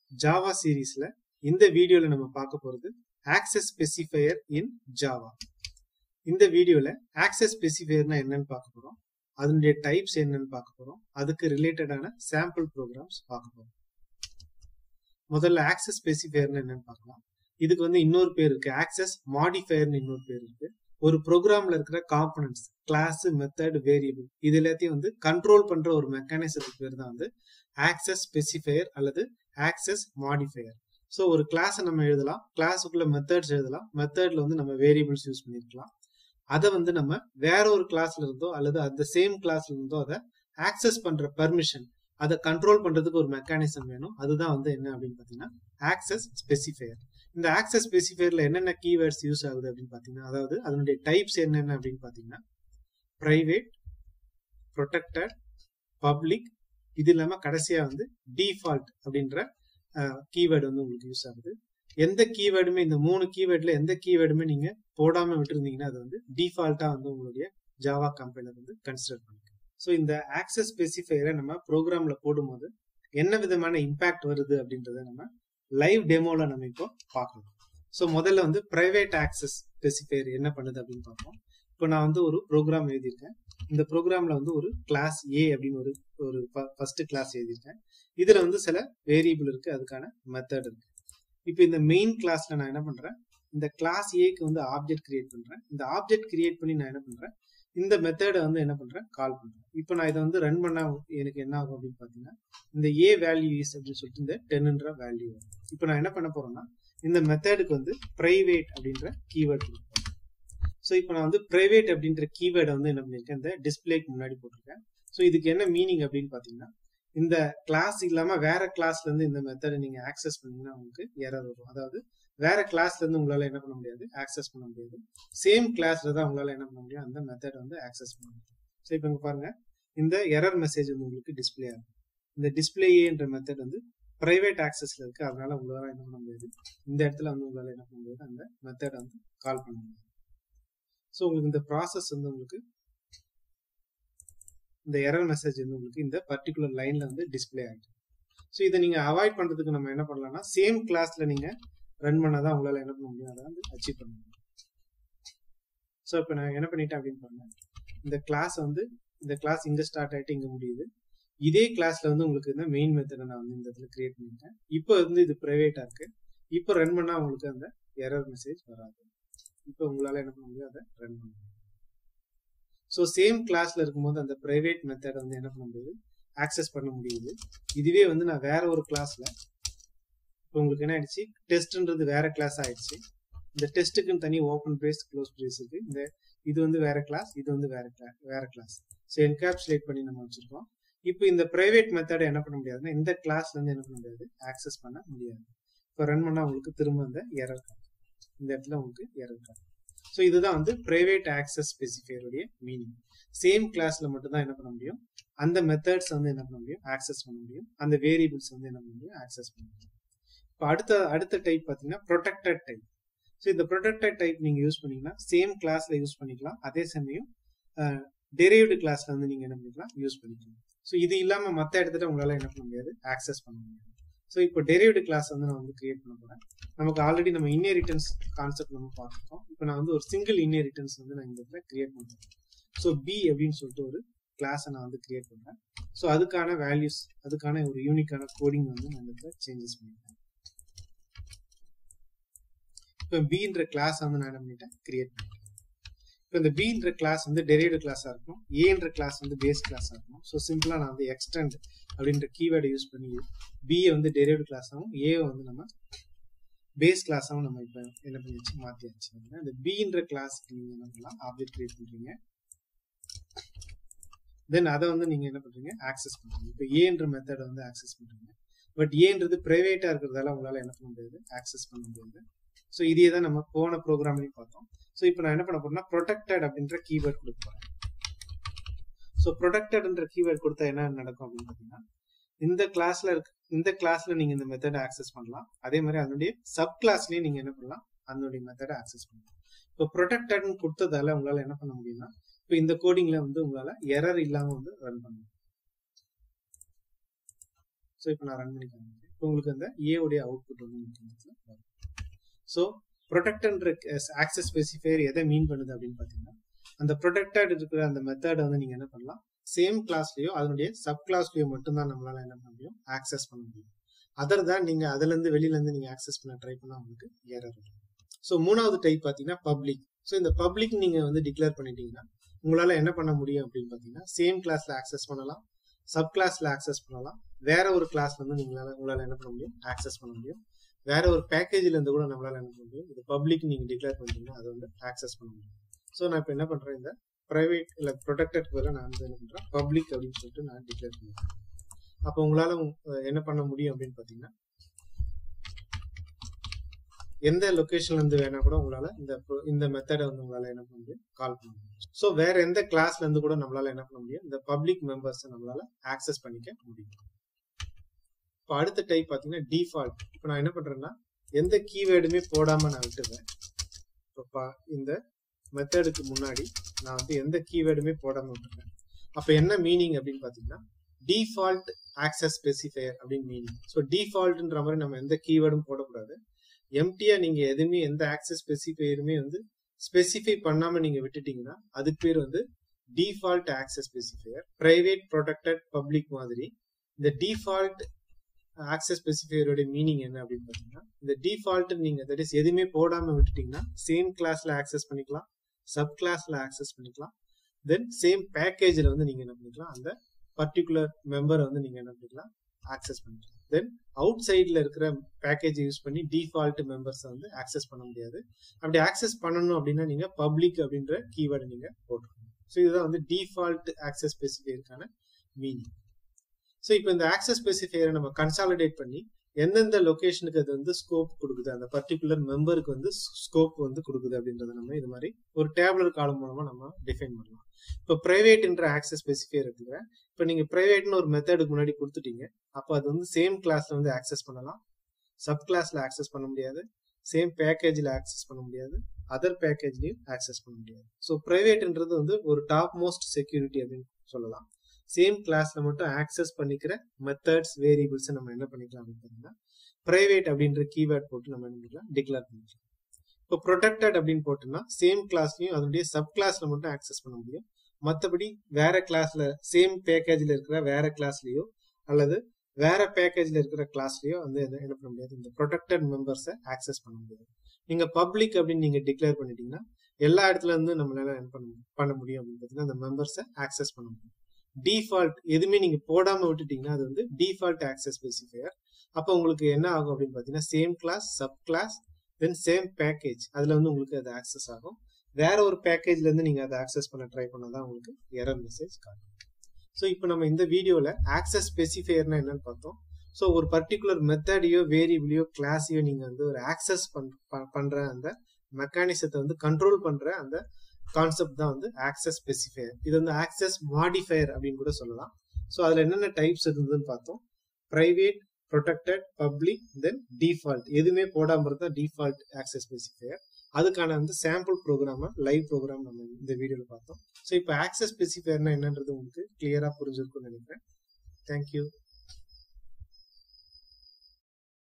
Java சீரீஸ்ல இந்த வீடியோல நம்ம பார்க்க போறது ஆக்சஸ் ஸ்பெசிஃபையர் இன் ஜாவா இந்த வீடியோல ஆக்சஸ் ஸ்பெசிஃபையர்னா என்னன்னு பார்க்க போறோம் அதனுடைய டைப்ஸ் என்னன்னு பார்க்க போறோம் அதுக்கு ரிலேட்டடான சாம்பிள் ப்ரோக்ராம்ஸ் பார்க்க போறோம் முதல்ல ஆக்சஸ் ஸ்பெசிஃபையர்னு என்னன்னு பார்க்கலாம் இதுக்கு வந்து இன்னொரு பேர் இருக்கு ஆக்சஸ் மாடிஃபையர்னு இன்னொரு பேர் இருக்கு ஒரு ப்ரோக்ராம்ல இருக்கிற காம்பனன்ட்ஸ் கிளாஸ் மெத்தட் வேரியபிள் இது எல்லாத்தையும் வந்து கண்ட்ரோல் பண்ற ஒரு மெக்கானிசத்துக்கு பேர் தான் வந்து ஆக்சஸ் ஸ்பெசிஃபையர் அல்லது ஆக்சஸ் மாடிஃபையர் ஸோ ஒரு கிளாஸை நம்ம எழுதலாம் கிளாஸுக்குள்ள மெத்தட்ஸ் எழுதலாம் மெத்தட்ல வந்து நம்ம வேரியபிள்ஸ் யூஸ் பண்ணிருக்கலாம் அதை வந்து நம்ம வேற ஒரு கிளாஸ்ல இருந்தோ அல்லது அந்த சேம் கிளாஸ்ல இருந்தோ அதை ஆக்சஸ் பண்ற பர்மிஷன் அதை கண்ட்ரோல் பண்றதுக்கு ஒரு மெக்கானிசம் வேணும் அதுதான் வந்து என்ன அப்படின்னு பாத்தீங்கன்னா ஆக்சஸ் ஸ்பெசிஃபையர் இந்த ஆக்சஸ் ஸ்பெசிஃபையர்ல என்னென்ன கீவேர்ட்ஸ் யூஸ் ஆகுது அப்படின்னு பாத்தீங்கன்னா அதாவது அதனுடைய டைப்ஸ் என்னென்ன அப்படின்னு பாத்தீங்கன்னா பிரைவேட் ப்ரொடெக்டட் பப்ளிக் இது இல்லாம கடைசியா வந்து டிஃபால்ட் அப்படின்ற கீவேர்டு வந்து உங்களுக்கு யூஸ் ஆகுது எந்த கீவேர்டுமே இந்த மூணு கீவேர்ட்ல எந்த கீவேர்டுமே நீங்க போடாம விட்டுருந்தீங்கன்னா அது வந்து டிஃபால்ட்டா வந்து உங்களுடைய ஜாவா கம்பைலர் வந்து கன்சிடர் பண்ணுங்க ஸோ இந்த ஆக்சஸ் ஸ்பெசிஃபையரை நம்ம ப்ரோக்ராம்ல போடும்போது என்ன விதமான இம்பாக்ட் வருது அப்படின்றத நம்ம லைவ் டெமோல நம்ம இப்போ பார்க்கலாம் ஸோ முதல்ல வந்து பிரைவேட் ஆக்சஸ் ஸ்பெசிஃபையர் என்ன பண்ணுது அப்படின்னு பார்ப்போம் இப்போ நான் வந்து ஒரு ப்ரோக்ராம் எழுதியிருக்கேன் இந்த ப்ரோக்ராம்ல வந்து ஒரு கிளாஸ் ஏ அப்படின்னு ஒரு ஒரு ஃபர்ஸ்ட் கிளாஸ் எழுதியிருக்கேன் இதுல வந்து சில வேரியபிள் இருக்கு அதுக்கான மெத்தட் இருக்கு இப்போ இந்த மெயின் கிளாஸ்ல நான் என்ன பண்றேன் இந்த கிளாஸ் ஏக்கு வந்து ஆப்ஜெக்ட் கிரியேட் பண்றேன் இந்த ஆப்ஜெக்ட் கிரியேட் பண்ணி நான் என்ன பண்றேன் இந்த மெத்தடை வந்து என்ன பண்றேன் கால் பண்றேன் இப்போ நான் இதை வந்து ரன் பண்ணா எனக்கு என்ன ஆகும் அப்படின்னு பாத்தீங்கன்னா இந்த ஏ வேல்யூ இஸ் அப்படின்னு சொல்லிட்டு இந்த டென்ன்ற வேல்யூ வரும் இப்போ நான் என்ன பண்ண போறேன்னா இந்த மெத்தடுக்கு வந்து பிரைவேட் அப்படின்ற கீவேர்ட் கொடுப்பேன் ஸோ இப்போ நான் வந்து பிரைவேட் அப்படின்ற கீவேர்டை வந்து என்ன பண்ணிருக்கேன் இந்த டிஸ்பிளேக்கு முன்னாடி போட்டிருக்கேன் ஸோ இதுக்கு என்ன மீனிங் அப்படின்னு பாத்தீங்கன்னா இந்த கிளாஸ் இல்லாம வேற கிளாஸ்ல இருந்து இந்த மெத்தடை நீங்க ஆக்சஸ் பண்ணீங்கன்னா உங்களுக்கு எரர் வரும் அதாவது வேற கிளாஸ்ல இருந்து உங்களால என்ன பண்ண முடியாது ஆக்சஸ் பண்ண முடியாது சேம் கிளாஸ்ல தான் உங்களால என்ன பண்ண முடியும் அந்த மெத்தட் வந்து ஆக்சஸ் பண்ண முடியும் ஸோ இப்போ இங்க பாருங்க இந்த எரர் மெசேஜ் வந்து உங்களுக்கு டிஸ்பிளே ஆகும் இந்த டிஸ்பிளேன்ற மெத்தட் வந்து பிரைவேட் ஆக்சஸ்ல இருக்கு அதனால உங்களால என்ன பண்ண முடியாது இந்த இடத்துல வந்து உங்களால என்ன பண்ண முடியாது அந்த மெத்தட் வந்து கால் பண்ண முடியாது ஸோ உங்களுக்கு இந்த ப்ராசஸ் வந்து உங்களுக்கு இந்த எரர் மெசேஜ் வந்து உங்களுக்கு இந்த பர்டிகுலர் லைன்ல வந்து டிஸ்பிளே ஆகிடும் ஸோ இதை நீங்க அவாய்ட் பண்றதுக்கு நம்ம என்ன பண்ணலாம்னா சேம் கிளாஸ்ல நீங்க ரன் பண்ணாதான் உங்களால என்ன பண்ண முடியும் அதை வந்து அச்சீவ் பண்ண முடியும் ஸோ இப்போ நான் என்ன பண்ணிட்டேன் அப்படின்னு பாருங்க இந்த கிளாஸ் வந்து இந்த கிளாஸ் இங்க ஸ்டார்ட் ஆயிட்டு இங்க முடியுது இதே கிளாஸ்ல வந்து உங்களுக்கு இந்த மெயின் மெத்தடை நான் வந்து இந்த இடத்துல கிரியேட் பண்ணிட்டேன் இப்போ வந்து இது பிரைவேட்டா இருக்கு இப்போ ரன் பண்ணா உங்களுக்கு அந்த எரர் மெசேஜ் வராது இப்போ உங்களால என்ன பண்ண முடியும் அதை ரன் பண்ண முடியும் ஸோ சேம் கிளாஸ்ல இருக்கும்போது அந்த பிரைவேட் மெத்தட் வந்து என்ன பண்ண முடியுது ஆக்சஸ் பண்ண முடியுது இதுவே வந்து நான் வேற ஒரு கிளாஸ்ல இப்போ உங்களுக்கு என்ன ஆயிடுச்சு டெஸ்ட்ன்றது வேற கிளாஸ் ஆயிடுச்சு இந்த டெஸ்ட்டுக்குன்னு தனி ஓப்பன் பிரேஸ் க்ளோஸ் பிரேஸ் இருக்கு இந்த இது வந்து வேற கிளாஸ் இது வந்து வேற கிளாஸ் வேற கிளாஸ் ஸோ என்கேப்சுலேட் பண்ணி நம்ம வச்சிருக்கோம் இப்போ இந்த பிரைவேட் மெத்தடை என்ன பண்ண முடியாதுன்னா இந்த கிளாஸ்ல இருந்து என்ன பண்ண முடியாது ஆக்சஸ் பண்ண முடியாது இப்போ ரன் பண்ணா உங்களுக்கு திரும்ப அந்த எரர் இந்த இடத்துல உங்களுக்கு எரர் காட்டும் ஸோ இதுதான் வந்து பிரைவேட் ஆக்சஸ் ஸ்பெசிஃபையருடைய மீனிங் சேம் கிளாஸ்ல மட்டும் தான் என்ன பண்ண முடியும் அந்த மெத்தட்ஸ் வந்து என்ன பண்ண முடியும் ஆக்சஸ் பண்ண முடியும் அந்த வேரியபிள்ஸ் வந்து என்ன பண்ண முடியும் ஆக்சஸ் பண்ண முடியும் இப்போ அடுத்த அடுத்த டைப் பார்த்தீங்கன்னா ப்ரொடெக்டட் டைப் ஸோ இந்த ப்ரொடெக்டட் டைப் நீங்க யூஸ் பண்ணீங்கன்னா சேம் கிளாஸ்ல யூஸ் பண்ணிக்கலாம் அதே சமயம் டெரைவ்டு கிளாஸ்ல வந்து நீங்க என்ன பண்ணிக்கலாம் யூஸ் பண்ணிக்கலாம் ஸோ இது இல்லாம மற்ற இடத்துல உங்களால என்ன பண்ண முடியாது ஆக்சஸ் பண்ண முடியாது ஸோ இப்போ டெரைவ்டு கிளாஸ் வந்து நான் வந்து கிரியேட் பண்ண போறேன் நமக்கு ஆல்ரெடி நம்ம இன்னெரிட்டன்ஸ் கான்செப்ட் நம்ம பார்த்துருக்கோம் இப்போ நான் வந்து ஒரு சிங்கிள் இன்னெரிட்டன்ஸ் வந்து நான் இந்த இடத்துல கிரியேட் பண்றேன் ஸோ பி அப்படின்னு சொல்லிட்டு ஒரு கிளாஸை நான் வந்து கிரியேட் பண்றேன் ஸோ அதுக்கான வேல்யூஸ் அதுக்கான ஒரு யூனிக்கான கோடிங் வந்து நான் இந்த சேஞ்சஸ் பண்ணிட்டேன் இப்போ பின்ற கிளாஸ் வந்து நான் என்ன பண்ணிட்டேன் கிரியேட் பண்ணிட்டேன் இப்போ இந்த பின்ற கிளாஸ் வந்து டெரைவ்டு கிளாஸாக இருக்கும் ஏன்ற கிளாஸ் வந்து பேஸ் கிளாஸாக இருக்கும் ஸோ சிம்பிளாக நான் வந்து எக்ஸ்டெண்ட் அப்படின்ற கீவேர்டை யூஸ் பண்ணி பிஏ வந்து டெரைவ்டு கிளாஸாகவும் ஏவை வந்து நம்ம பேஸ் கிளாஸாகவும் நம்ம இப்போ என்ன பண்ணியாச்சு மாற்றியாச்சு இந்த பின்ற கிளாஸ்க்கு நீங்கள் என்ன பண்ணலாம் ஆப்ஜெக்ட் கிரியேட் பண்ணுறீங்க தென் அதை வந்து நீங்கள் என்ன பண்ணுறீங்க ஆக்சஸ் பண்ணுறீங்க இப்போ ஏன்ற மெத்தடை வந்து ஆக்சஸ் பண்ணுறீங்க பட் ஏன்றது ப்ரைவேட்டாக இருக்கிறதால உங்களால் என்ன பண்ண முடியாது ஆக்சஸ் பண்ண முடியாது ஸோ இதே தான் நம்ம போன ப்ரோக்ராம்லையும் பார்த்தோம் ஸோ இப்போ நான் என்ன பண்ண போறேன்னா ப்ரொடெக்டட் அப்படின்ற கீவேர்ட் கொடுக்க போறேன் ஸோ ப்ரொடெக்டட்ன்ற கீவேர்ட் கொடுத்தா என்ன நடக்கும் அப்படின்னு பார்த்தீங்கன்னா இந்த கிளாஸ்ல இருக்கு இந்த கிளாஸ்ல நீங்க இந்த மெத்தடை ஆக்சஸ் பண்ணலாம் அதே மாதிரி அதனுடைய சப் கிளாஸ்லயும் நீங்க என்ன பண்ணலாம் அதனுடைய மெத்தடை ஆக்சஸ் பண்ணலாம் இப்போ ப்ரொடெக்டட்னு கொடுத்ததால உங்களால என்ன பண்ண முடியும்னா இப்போ இந்த கோடிங்ல வந்து உங்களால எரர் இல்லாம வந்து ரன் பண்ண முடியும் ஸோ இப்போ நான் ரன் பண்ணி காமிக்கிறேன் இப்போ உங்களுக்கு அந்த ஏ உடைய அவுட்புட் வந்து உங்களுக்கு வரும் ஸோ ப்ரொடெக்டன்ற ஆக்சஸ் ஸ்பெசிஃபையர் எதை மீன் பண்ணுது அப்படின்னு பார்த்தீங்கன்னா அந்த ப்ரொடெக்டட் இருக்கிற அந்த மெத்தடை வந்து நீங்க என்ன பண்ணலாம் சேம் கிளாஸ்லயோ அதனுடைய சப் கிளாஸ்லயோ மட்டும்தான் நம்மளால என்ன பண்ண முடியும் ஆக்சஸ் பண்ண முடியும் அதர் தான் நீங்க அதுல இருந்து வெளியில இருந்து நீங்க ஆக்சஸ் பண்ண ட்ரை பண்ணா உங்களுக்கு எரர் வரும் ஸோ மூணாவது டைப் பார்த்தீங்கன்னா பப்ளிக் ஸோ இந்த பப்ளிக் நீங்க வந்து டிக்ளேர் பண்ணிட்டீங்கன்னா உங்களால என்ன பண்ண முடியும் அப்படின்னு பார்த்தீங்கன்னா சேம் கிளாஸ்ல ஆக்சஸ் பண்ணலாம் சப் கிளாஸ்ல ஆக்சஸ் பண்ணலாம் வேற ஒரு கிளாஸ்ல இருந்து நீங்களால உங்களால என்ன பண்ண முடியும் ஆக்சஸ் பண்ண முடியும் வேற ஒரு பேக்கேஜ்ல இருந்து கூட நம்மளால என்ன பண்ண முடியும் இது பப்ளிக் நீங்க டிக்ளேர் பண்ணிட்டீங்கன்னா அதை வந்து ஆக்சஸ் பண்ண முடியும் ஸோ நான் இப்போ என்ன பண்றேன் இந்த பிரைவேட் இல்ல ப்ரொடெக்டட் பதிலாக நான் வந்து என்ன பண்றேன் பப்ளிக் அப்படின்னு சொல்லிட்டு நான் டிக்ளேர் பண்ணிக்கிறேன் அப்போ உங்களால என்ன பண்ண முடியும் அப்படின்னு பாத்தீங்கன்னா எந்த லொகேஷன்ல இருந்து வேணா கூட உங்களால இந்த இந்த மெத்தடை வந்து உங்களால என்ன பண்ண முடியும் கால் பண்ண முடியும் ஸோ வேற எந்த கிளாஸ்ல இருந்து கூட நம்மளால என்ன பண்ண முடியும் இந்த பப்ளிக் மெம்பர்ஸ் நம்மளால ஆக்சஸ் பண்ணிக்க முடியும் இப்போ அடுத்த டைப் பாத்தீங்கன்னா டிஃபால்ட் இப்போ நான் என்ன பண்றேன்னா எந்த கீவேர்டுமே போடாம நான் விட்டுறேன் இப்போ இந்த மெத்தடுக்கு முன்னாடி நான் வந்து எந்த கீவேர்டுமே போடாம விட்டுறேன் அப்ப என்ன மீனிங் அப்படின்னு பாத்தீங்கன்னா டிஃபால்ட் ஆக்சஸ் ஸ்பெசிஃபையர் அப்படின்னு மீனிங் ஸோ டிஃபால்ட்ன்ற மாதிரி நம்ம எந்த கீவேர்டும் போடக்கூடாது எம்டியா நீங்க எதுவுமே எந்த ஆக்சஸ் ஸ்பெசிஃபையருமே வந்து ஸ்பெசிஃபை பண்ணாம நீங்க விட்டுட்டீங்கன்னா அதுக்கு பேர் வந்து default access specifier private protected public மாதிரி இந்த டிஃபால்ட் ஆக்சஸ் ஸ்பெசிஃபையரோட மீனிங் என்ன அப்படின்னு பாத்தீங்கன்னா இந்த டிஃபால்ட் நீங்க தட் இஸ் எதுவுமே போடாம விட்டுட்டீங்கன்னா சேம் கிளாஸ்ல ஆக்சஸ் பண்ணிக்கலாம் சப் கிளாஸ்ல ஆக்சஸ் பண்ணிக்கலாம் தென் சேம் பேக்கேஜ்ல வந்து நீங்க என்ன பண்ணிக்கலாம் அந்த பர்டிகுலர் மெம்பரை வந்து நீங்க என்ன பண்ணிக்கலாம் ஆக்சஸ் பண்ணிக்கலாம் தென் அவுட் சைட்ல இருக்கிற பேக்கேஜ் யூஸ் பண்ணி டிஃபால்ட் மெம்பர்ஸ் வந்து ஆக்சஸ் பண்ண முடியாது அப்படி ஆக்சஸ் பண்ணணும் அப்படின்னா நீங்க பப்ளிக் அப்படின்ற கீவேர்டு நீங்க போட்டுக்கணும் ஸோ இதுதான் வந்து டிஃபால்ட் ஆக்சஸ் ஸ்பெசிஃபையருக்கான மீனிங் ஸோ இப்போ இந்த ஆக்சஸ் ஸ்பெசிஃபையரை நம்ம கன்சாலிடேட் பண்ணி எந்தெந்த லொகேஷனுக்கு அது வந்து ஸ்கோப் கொடுக்குது அந்த பர்டிகுலர் மெம்பருக்கு வந்து ஸ்கோப் வந்து கொடுக்குது அப்படின்றத நம்ம இது மாதிரி ஒரு டேப்லர் காலம் மூலமா நம்ம டிஃபைன் பண்ணலாம் இப்போ பிரைவேட்ன்ற ஆக்சஸ் ஸ்பெசிஃபையர் எடுத்துக்கிறேன் இப்போ நீங்க பிரைவேட்னு ஒரு மெத்தடுக்கு முன்னாடி கொடுத்துட்டீங்க அப்போ அது வந்து சேம் கிளாஸ்ல வந்து ஆக்சஸ் பண்ணலாம் சப் கிளாஸ்ல ஆக்சஸ் பண்ண முடியாது சேம் பேக்கேஜ்ல ஆக்சஸ் பண்ண முடியாது அதர் பேக்கேஜ்லயும் ஆக்சஸ் பண்ண முடியாது ஸோ பிரைவேட்ன்றது வந்து ஒரு டாப் மோஸ்ட் செக்யூரிட்டி அப்படின்னு சொல்லலாம் சேம் கிளாஸ்ல மட்டும் ஆக்சஸ் பண்ணிக்கிற மெத்தட்ஸ் வேரியபிள்ஸ் நம்ம என்ன பண்ணிக்கலாம் அப்படின்னு பார்த்தீங்கன்னா பிரைவேட் அப்படின்ற கீவேர்ட் போட்டு நம்ம என்ன பண்ணிக்கலாம் டிக்ளேர் பண்ணிக்கலாம் இப்போ ப்ரொடெக்டட் அப்படின்னு போட்டோம்னா சேம் கிளாஸ்லயும் அதனுடைய சப் கிளாஸ்ல மட்டும் ஆக்சஸ் பண்ண முடியும் மற்றபடி வேற கிளாஸ்ல சேம் பேக்கேஜ்ல இருக்கிற வேற கிளாஸ்லயோ அல்லது வேற பேக்கேஜ்ல இருக்கிற கிளாஸ்லயோ வந்து என்ன பண்ண முடியாது இந்த ப்ரொடெக்டட் மெம்பர்ஸை ஆக்சஸ் பண்ண முடியாது நீங்க பப்ளிக் அப்படின்னு நீங்க டிக்ளேர் பண்ணிட்டீங்கன்னா எல்லா இடத்துல இருந்து நம்மளால என்ன பண்ண பண்ண முடியும் அப்படின்னு பார்த்தீங்கன்னா அந்த மெம்பர்ஸை ஆக்சஸ் பண்ண முடியும் டிஃபால்ட் எதுவுமே நீங்க போடாம விட்டுட்டீங்கன்னா அது வந்து டிஃபால்ட் ஆக்சஸ் ஸ்பெசிஃபையர் அப்போ உங்களுக்கு என்ன ஆகும் அப்படின்னு பார்த்தீங்கன்னா same class sub class then same package அதுல வந்து உங்களுக்கு அது ஆக்சஸ் ஆகும் வேற ஒரு பேக்கேஜ்ல இருந்து நீங்க அதை ஆக்சஸ் பண்ண ட்ரை பண்ணாதான் உங்களுக்கு எரர் மெசேஜ் காட்டும் ஸோ இப்போ நம்ம இந்த வீடியோல ஆக்சஸ் ஸ்பெசிஃபையர்னா என்னன்னு பார்த்தோம் ஸோ ஒரு பர்டிகுலர் மெத்தடையோ வேரியபிளையோ கிளாஸையோ நீங்க வந்து ஒரு ஆக்சஸ் பண்ற அந்த மெக்கானிசத்தை வந்து கண்ட்ரோல் பண்ற அந்த கான்செப்ட் தான் வந்து ஆக்சஸ் ஸ்பெசிஃபையர் இது வந்து ஆக்சஸ் மாடிஃபயர் அப்படின்னு கூட சொல்லலாம் ஸோ அதுல என்னென்ன டைப்ஸ் இருந்ததுன்னு பார்த்தோம் private protected public then default எதுவுமே போடாம இருந்தா டிஃபால்ட் ஆக்சஸ் ஸ்பெசிஃபையர் அதுக்கான வந்து சாம்பிள் ப்ரோக்ராம லைவ் ப்ரோக்ராம் நம்ம இந்த வீடியோல பார்த்தோம் ஸோ இப்போ ஆக்சஸ் ஸ்பெசிஃபையர்னா என்னன்றது உங்களுக்கு கிளியரா புரிஞ்சிருக்கும்னு நினைக்கிறேன் தேங்க்யூ